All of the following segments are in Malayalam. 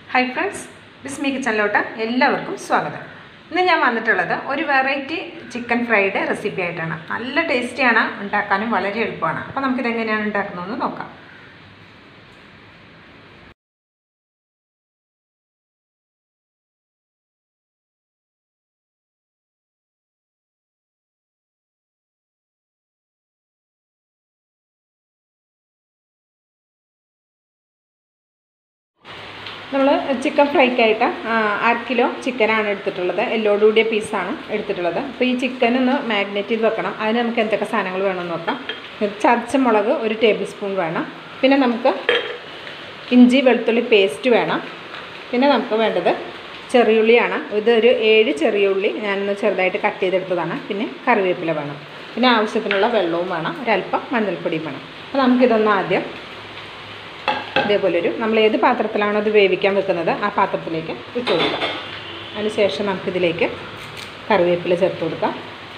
ഹായ് ഫ്രണ്ട്സ് ബിസ്മി കിച്ചണിലോട്ട് എല്ലാവർക്കും സ്വാഗതം ഇന്ന് ഞാൻ വന്നിട്ടുള്ളത് ഒരു വെറൈറ്റി ചിക്കൻ ഫ്രൈഡ് റെസിപ്പി ആയിട്ടാണ് നല്ല ടേസ്റ്റിയാണ് ഉണ്ടാക്കാനും വളരെ എളുപ്പമാണ് അപ്പോൾ നമുക്കിത് എങ്ങനെയാണ് ഉണ്ടാക്കുന്നതെന്ന് നോക്കാം നമ്മൾ ചിക്കൻ ഫ്രൈക്കായിട്ട് അര കിലോ ചിക്കനാണ് എടുത്തിട്ടുള്ളത് എല്ലോടുകൂടിയ പീസാണ് എടുത്തിട്ടുള്ളത് അപ്പോൾ ഈ ചിക്കൻ ഒന്ന് മാഗ്നേറ്റ് ചെയ്ത് വെക്കണം അതിന് നമുക്ക് എന്തൊക്കെ സാധനങ്ങൾ വേണമെന്ന് നോക്കാം ചതച്ച മുളക് ഒരു ടേബിൾ സ്പൂൺ വേണം പിന്നെ നമുക്ക് ഇഞ്ചി വെളുത്തുള്ളി പേസ്റ്റ് വേണം പിന്നെ നമുക്ക് വേണ്ടത് ചെറിയുള്ളിയാണ് ഇതൊരു ഏഴ് ചെറിയ ഉള്ളി ഞാനൊന്ന് ചെറുതായിട്ട് കട്ട് ചെയ്തെടുത്തതാണ് പിന്നെ കറിവേപ്പില വേണം പിന്നെ ആവശ്യത്തിനുള്ള വെള്ളവും വേണം ഒരല്പം മഞ്ഞൾപ്പൊടിയും വേണം അപ്പോൾ നമുക്കിതൊന്ന് ആദ്യം ഇതേപോലൊരു നമ്മൾ ഏത് പാത്രത്തിലാണോ അത് വേവിക്കാൻ വെക്കുന്നത് ആ പാത്രത്തിലേക്ക് ഇട്ട് കൊടുക്കാം അതിനുശേഷം നമുക്കിതിലേക്ക് കറിവേപ്പില ചേർത്ത് കൊടുക്കാം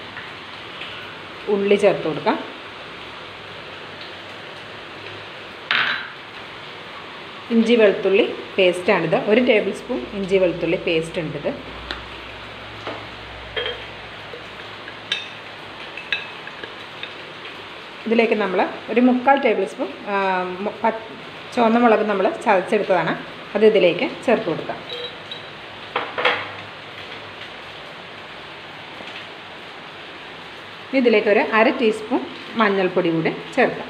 ഉള്ളി ചേർത്ത് കൊടുക്കാം ഇഞ്ചി വെളുത്തുള്ളി പേസ്റ്റാണിത് ഒരു ടേബിൾ സ്പൂൺ ഇഞ്ചി വെളുത്തുള്ളി പേസ്റ്റ് ഉണ്ട് ഇത് ഇതിലേക്ക് നമ്മൾ ഒരു മുക്കാൽ ടേബിൾ സ്പൂൺ ചുവന്ന മുളക് നമ്മൾ ചതച്ചെടുത്തതാണ് അത് ഇതിലേക്ക് ചേർത്ത് കൊടുക്കാം ഇതിലേക്ക് ഒരു അര ടീസ്പൂൺ മഞ്ഞൾപ്പൊടി കൂടി ചേർക്കാം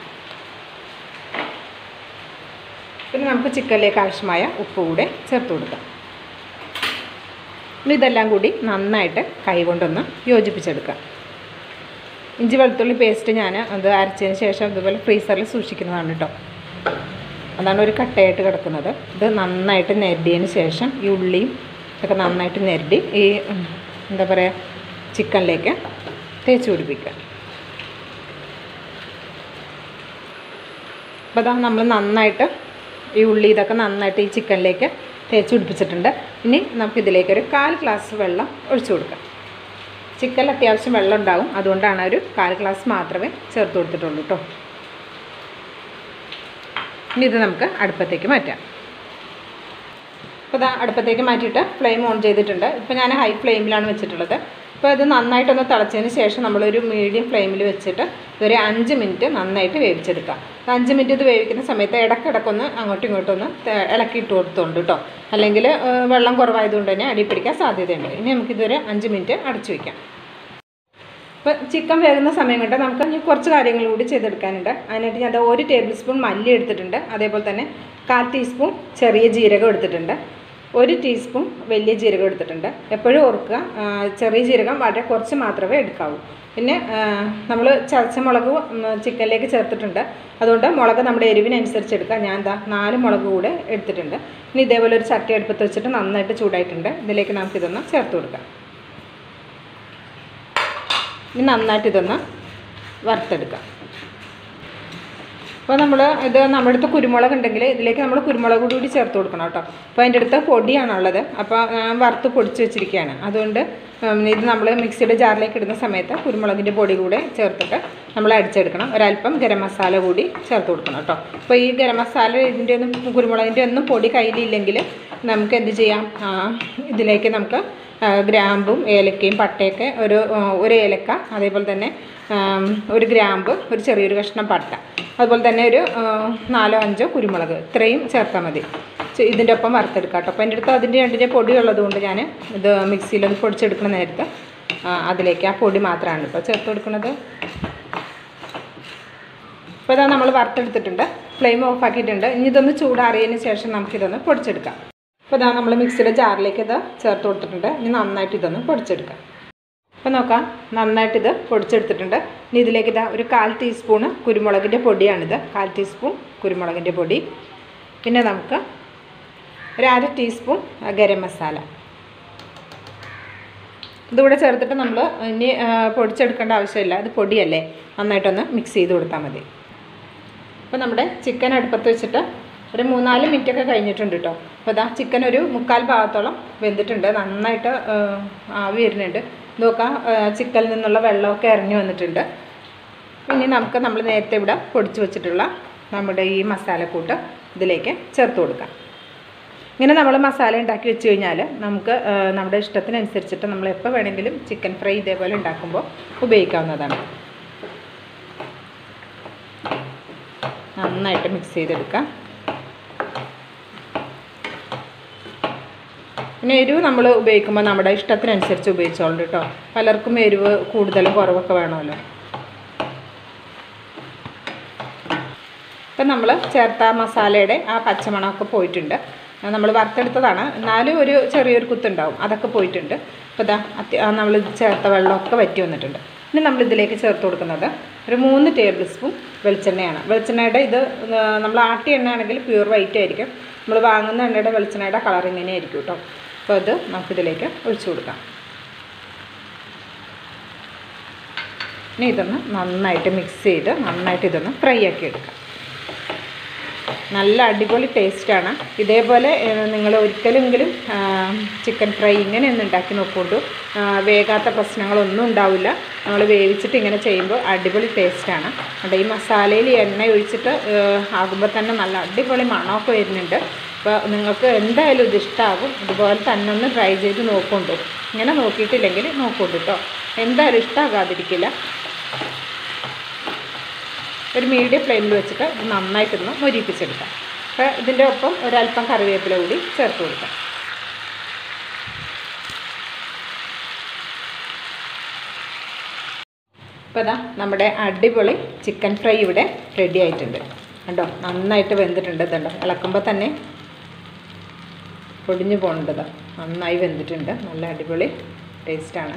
പിന്നെ നമുക്ക് ചിക്കനിലേക്ക് ആവശ്യമായ ഉപ്പ് കൂടെ ചേർത്ത് കൊടുക്കാം ഇതെല്ലാം കൂടി നന്നായിട്ട് കൈകൊണ്ടൊന്ന് യോജിപ്പിച്ചെടുക്കാം ഇഞ്ചി വെളുത്തുള്ളി പേസ്റ്റ് ഞാൻ അത് അരച്ചതിന് ശേഷം ഇതുപോലെ ഫ്രീസറിൽ സൂക്ഷിക്കുന്നതാണ് കേട്ടോ അതാണ് ഒരു കട്ടയായിട്ട് കിടക്കുന്നത് ഇത് നന്നായിട്ട് നെരടിയതിന് ശേഷം ഈ ഉള്ളിയും ഇതൊക്കെ നന്നായിട്ട് നെരടി ഈ എന്താ പറയുക ചിക്കനിലേക്ക് തേച്ച് പിടിപ്പിക്കുക അപ്പോൾ അതാ നമ്മൾ നന്നായിട്ട് ഈ ഉള്ളി ഇതൊക്കെ നന്നായിട്ട് ഈ ചിക്കനിലേക്ക് തേച്ച് പിടിപ്പിച്ചിട്ടുണ്ട് ഇനി നമുക്കിതിലേക്ക് ഒരു കാൽ ഗ്ലാസ് വെള്ളം ഒഴിച്ചു കൊടുക്കാം ചിക്കനിൽ അത്യാവശ്യം വെള്ളം ഉണ്ടാവും അതുകൊണ്ടാണ് ഒരു കാൽ ഗ്ലാസ് മാത്രമേ ചേർത്ത് കൊടുത്തിട്ടുള്ളൂ കേട്ടോ ഇനി ഇത് നമുക്ക് അടുപ്പത്തേക്ക് മാറ്റാം അപ്പോൾ ഇതാ അടുപ്പത്തേക്ക് മാറ്റിയിട്ട് ഫ്ലെയിം ഓൺ ചെയ്തിട്ടുണ്ട് ഇപ്പോൾ ഞാൻ ഹൈ ഫ്ലെയിമിലാണ് വെച്ചിട്ടുള്ളത് അപ്പോൾ ഇത് നന്നായിട്ടൊന്ന് തിളച്ചതിന് ശേഷം നമ്മളൊരു മീഡിയം ഫ്ലെയിമിൽ വെച്ചിട്ട് ഒരു അഞ്ച് മിനിറ്റ് നന്നായിട്ട് വേവിച്ചെടുക്കാം അഞ്ച് മിനിറ്റ് ഇത് വേവിക്കുന്ന സമയത്ത് ഇടയ്ക്കിടയ്ക്കൊന്ന് അങ്ങോട്ടും ഇങ്ങോട്ടും ഒന്ന് ഇളക്കി ഇട്ട് കൊടുത്തോണ്ട് കേട്ടോ അല്ലെങ്കിൽ വെള്ളം കുറവായതുകൊണ്ട് തന്നെ അടി പിടിക്കാൻ സാധ്യതയുണ്ട് ഇനി നമുക്കിതൊരു അഞ്ച് മിനിറ്റ് അടച്ചു വയ്ക്കാം ഇപ്പോൾ ചിക്കൻ വേകുന്ന സമയം കൊണ്ട് നമുക്ക് ഇനി കുറച്ച് കാര്യങ്ങൾ കൂടി ചെയ്തെടുക്കാനുണ്ട് അതിനായിട്ട് ഞാൻ ഒരു ടേബിൾ സ്പൂൺ മല്ലി എടുത്തിട്ടുണ്ട് അതേപോലെ തന്നെ കാൽ ടീസ്പൂൺ ചെറിയ ജീരകം എടുത്തിട്ടുണ്ട് ഒരു ടീസ്പൂൺ വലിയ ജീരകം എടുത്തിട്ടുണ്ട് എപ്പോഴും ഓർക്കുക ചെറിയ ജീരകം വളരെ കുറച്ച് മാത്രമേ എടുക്കാവൂ പിന്നെ നമ്മൾ ചതച്ച മുളക് ചിക്കനിലേക്ക് ചേർത്തിട്ടുണ്ട് അതുകൊണ്ട് മുളക് നമ്മുടെ എരിവിനനുസരിച്ച് എടുക്കുക ഞാൻ എന്താ നാല് മുളക് കൂടെ എടുത്തിട്ടുണ്ട് ഇനി ഇതേപോലെ ഒരു ചട്ടി അടുപ്പത്ത് വെച്ചിട്ട് നന്നായിട്ട് ചൂടായിട്ടുണ്ട് ഇതിലേക്ക് നമുക്കിതൊന്ന് ചേർത്ത് കൊടുക്കാം ഇനി നന്നായിട്ട് ഇതൊന്ന് വറുത്തെടുക്കാം അപ്പോൾ നമ്മൾ ഇത് നമ്മുടെ അടുത്ത് കുരുമുളക് ഉണ്ടെങ്കിൽ ഇതിലേക്ക് നമ്മൾ കുരുമുളക് കൂടി ചേർത്ത് കൊടുക്കണം കേട്ടോ അപ്പോൾ അതിൻ്റെ അടുത്ത് പൊടിയാണുള്ളത് അപ്പോൾ ഞാൻ വറുത്ത് പൊടിച്ച് വെച്ചിരിക്കുകയാണ് അതുകൊണ്ട് ഇത് നമ്മൾ മിക്സിയുടെ ജാറിലേക്ക് ഇടുന്ന സമയത്ത് കുരുമുളകിൻ്റെ പൊടി കൂടെ ചേർത്തിട്ട് നമ്മൾ അടിച്ചെടുക്കണം ഒരല്പം ഗരം മസാല കൂടി ചേർത്ത് കൊടുക്കണം കേട്ടോ അപ്പോൾ ഈ ഗരം മസാല ഇതിൻ്റെ ഒന്നും കുരുമുളകിൻ്റെ ഒന്നും പൊടി കയ്യിലില്ലെങ്കിൽ നമുക്ക് എന്ത് ചെയ്യാം ഇതിലേക്ക് നമുക്ക് ഗ്രാമ്പും ഏലക്കയും പട്ടയൊക്കെ ഒരു ഒരു ഏലക്ക അതേപോലെ തന്നെ ഒരു ഗ്രാമ്പ് ഒരു ചെറിയൊരു കഷ്ണം പട്ട അതുപോലെ തന്നെ ഒരു നാലോ അഞ്ചോ കുരുമുളക് ഇത്രയും ചേർത്താൽ മതി ഇതിൻ്റെ ഒപ്പം വറുത്തെടുക്കാം കേട്ടോ അപ്പോൾ എൻ്റെ അടുത്ത് അതിൻ്റെ രണ്ടിൻ്റെ പൊടി ഉള്ളതുകൊണ്ട് ഞാൻ ഇത് മിക്സിയിലൊന്ന് പൊടിച്ചെടുക്കുന്ന നേരത്ത് അതിലേക്ക് ആ പൊടി മാത്രമാണ് ഇപ്പോൾ ചേർത്ത് കൊടുക്കുന്നത് ഇപ്പോൾ ഇതാ നമ്മൾ വറുത്തെടുത്തിട്ടുണ്ട് ഫ്ലെയിം ഓഫ് ആക്കിയിട്ടുണ്ട് ഇനി ഇതൊന്ന് ചൂടാറിയതിന് ശേഷം നമുക്കിതൊന്ന് പൊടിച്ചെടുക്കാം അപ്പോൾ ഇതാ നമ്മൾ മിക്സിയുടെ ജാറിലേക്ക് ഇത് ചേർത്ത് കൊടുത്തിട്ടുണ്ട് ഇനി നന്നായിട്ട് ഇതൊന്ന് പൊടിച്ചെടുക്കാം അപ്പോൾ നോക്കാം നന്നായിട്ട് ഇത് പൊടിച്ചെടുത്തിട്ടുണ്ട് ഇനി ഇതിലേക്ക് ഇതാ ഒരു കാൽ ടീസ്പൂണ് കുരുമുളകിൻ്റെ പൊടിയാണിത് കാൽ ടീസ്പൂൺ കുരുമുളകിൻ്റെ പൊടി പിന്നെ നമുക്ക് ഒരു അര ടീസ്പൂൺ ഗരം മസാല ഇതിവിടെ ചേർത്തിട്ട് നമ്മൾ ഇനി പൊടിച്ചെടുക്കേണ്ട ആവശ്യമില്ല ഇത് പൊടിയല്ലേ നന്നായിട്ടൊന്ന് മിക്സ് ചെയ്ത് കൊടുത്താൽ മതി അപ്പോൾ നമ്മുടെ ചിക്കൻ അടുപ്പത്ത് വെച്ചിട്ട് ഒരു മൂന്നാല് മിനിറ്റൊക്കെ കഴിഞ്ഞിട്ടുണ്ട് കേട്ടോ അപ്പോൾ ഇതാ ചിക്കൻ ഒരു മുക്കാൽ ഭാഗത്തോളം വെന്തിട്ടുണ്ട് നന്നായിട്ട് ആവി വരുന്നുണ്ട് നോക്കാം ചിക്കനിൽ നിന്നുള്ള വെള്ളമൊക്കെ ഇറങ്ങി വന്നിട്ടുണ്ട് ഇനി നമുക്ക് നമ്മൾ നേരത്തെ ഇവിടെ പൊടിച്ച് വെച്ചിട്ടുള്ള നമ്മുടെ ഈ മസാലക്കൂട്ട് ഇതിലേക്ക് ചേർത്ത് കൊടുക്കാം ഇങ്ങനെ നമ്മൾ മസാല ഉണ്ടാക്കി വെച്ച് കഴിഞ്ഞാൽ നമുക്ക് ആ, നമ്മുടെ ഇഷ്ടത്തിനനുസരിച്ചിട്ട് നമ്മൾ എപ്പോൾ വേണമെങ്കിലും ചിക്കൻ ഫ്രൈ ഇതേപോലെ ഉണ്ടാക്കുമ്പോൾ ഉപയോഗിക്കാവുന്നതാണ് നന്നായിട്ട് മിക്സ് ചെയ്തെടുക്കാം പിന്നെ എരിവ് നമ്മൾ ഉപയോഗിക്കുമ്പോൾ നമ്മുടെ ഇഷ്ടത്തിനനുസരിച്ച് ഉപയോഗിച്ചോളൂ കേട്ടോ പലർക്കും എരിവ് കൂടുതലും കുറവൊക്കെ വേണമല്ലോ ഇപ്പം നമ്മൾ ചേർത്ത മസാലയുടെ ആ പച്ചമണമൊക്കെ പോയിട്ടുണ്ട് നമ്മൾ വറുത്തെടുത്തതാണ് എന്നാലും ഒരു ചെറിയൊരു കുത്തുണ്ടാവും അതൊക്കെ പോയിട്ടുണ്ട് അപ്പോൾ ഇതാ അത്യ നമ്മൾ ചേർത്ത വെള്ളമൊക്കെ വറ്റി വന്നിട്ടുണ്ട് ഇനി നമ്മൾ ഇതിലേക്ക് ചേർത്ത് കൊടുക്കുന്നത് ഒരു മൂന്ന് ടേബിൾ സ്പൂൺ വെളിച്ചെണ്ണയാണ് വെളിച്ചെണ്ണയുടെ ഇത് നമ്മൾ ആട്ടിയ എണ്ണ ആണെങ്കിൽ പ്യൂർ വൈറ്റ് ആയിരിക്കും നമ്മൾ വാങ്ങുന്ന എണ്ണയുടെ വെളിച്ചെണ്ണയുടെ കളർ ഇങ്ങനെ ആയിരിക്കും കേട്ടോ അപ്പോൾ അത് നമുക്കിതിലേക്ക് ഒഴിച്ചു കൊടുക്കാം ഇനി ഇതൊന്ന് നന്നായിട്ട് മിക്സ് ചെയ്ത് നന്നായിട്ട് ഇതൊന്ന് ഫ്രൈ ആക്കി എടുക്കാം നല്ല അടിപൊളി ടേസ്റ്റാണ് ഇതേപോലെ നിങ്ങൾ ഒരിക്കലെങ്കിലും ചിക്കൻ ഫ്രൈ ഇങ്ങനെ ഒന്ന് ഉണ്ടാക്കി നോക്കൂണ്ടു വേകാത്ത പ്രശ്നങ്ങളൊന്നും ഉണ്ടാവില്ല നമ്മൾ വേവിച്ചിട്ട് ഇങ്ങനെ ചെയ്യുമ്പോൾ അടിപൊളി ടേസ്റ്റാണ് അവിടെ ഈ മസാലയിൽ എണ്ണ ഒഴിച്ചിട്ട് ആകുമ്പോൾ തന്നെ നല്ല അടിപൊളി മണമൊക്കെ വരുന്നുണ്ട് അപ്പോൾ നിങ്ങൾക്ക് എന്തായാലും ഇത് ഇഷ്ടമാകും ഇതുപോലെ തന്നെ ഒന്ന് ട്രൈ ചെയ്ത് നോക്കുന്നുണ്ടു ഇങ്ങനെ നോക്കിയിട്ടില്ലെങ്കിൽ നോക്കുന്നുണ്ട് കേട്ടോ എന്തായാലും ഇഷ്ടമാകാതിരിക്കില്ല ഒരു മീഡിയം ഫ്ലെയിമിൽ വെച്ചിട്ട് ഇത് നന്നായിട്ടൊന്ന് മൊരിപ്പിച്ചെടുക്കാം അപ്പോൾ ഇതിൻ്റെ ഒപ്പം ഒരല്പം കറിവേപ്പില കൂടി ചേർത്ത് കൊടുക്കാം ഇപ്പോൾ ഇതാ നമ്മുടെ അടിപൊളി ചിക്കൻ ഫ്രൈ ഇവിടെ റെഡി ആയിട്ടുണ്ട് കണ്ടോ നന്നായിട്ട് വെന്തിട്ടുണ്ട് ഇതുണ്ടോ ഇളക്കുമ്പോൾ തന്നെ പൊടിഞ്ഞു പോകേണ്ടത് നന്നായി വെന്തിട്ടുണ്ട് നല്ല അടിപൊളി ടേസ്റ്റാണ്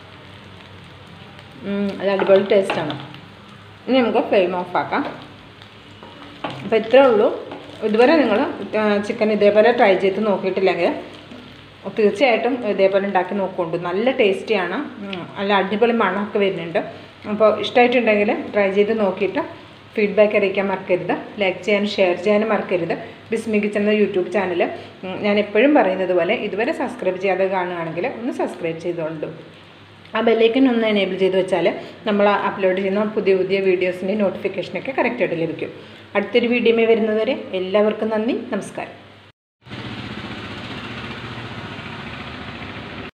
അത് അടിപൊളി ടേസ്റ്റാണ് ഇനി നമുക്ക് ഫ്ലെയിം ഓഫ് ആക്കാം അപ്പോൾ ഇത്രേ ഉള്ളൂ ഇതുവരെ നിങ്ങൾ ചിക്കൻ ഇതേപോലെ ട്രൈ ചെയ്ത് നോക്കിയിട്ടില്ലെങ്കിൽ തീർച്ചയായിട്ടും ഇതേപോലെ ഉണ്ടാക്കി നോക്കുന്നുണ്ട് നല്ല ടേസ്റ്റിയാണ് ഉം, നല്ല അടിപൊളി മണമൊക്കെ വരുന്നുണ്ട് അപ്പോൾ ഇഷ്ടമായിട്ടുണ്ടെങ്കിൽ ട്രൈ ചെയ്ത് നോക്കിയിട്ട് ഫീഡ്ബാക്ക് അറിയിക്കാൻ മറക്കരുത് ലൈക്ക് ചെയ്യാനും ഷെയർ ചെയ്യാനും മറക്കരുത് ബിസ്മി കിച്ചൻ എന്ന യൂട്യൂബ് ചാനൽ ഞാൻ എപ്പോഴും പറയുന്നത് പോലെ ഇതുവരെ സബ്സ്ക്രൈബ് ചെയ്യാതെ കാണുകയാണെങ്കിൽ ഒന്ന് സബ്സ്ക്രൈബ് ചെയ്തോളൂ ആ ബെല്ലൈക്കൻ ഒന്ന് എനേബിൾ ചെയ്ത് വെച്ചാൽ നമ്മൾ അപ്ലോഡ് ചെയ്യുന്ന പുതിയ പുതിയ വീഡിയോസിൻ്റെ നോട്ടിഫിക്കേഷനൊക്കെ കറക്റ്റായിട്ട് ലഭിക്കും അടുത്തൊരു വീഡിയോയിൽ വരുന്നതുവരെ എല്ലാവർക്കും നന്ദി നമസ്കാരം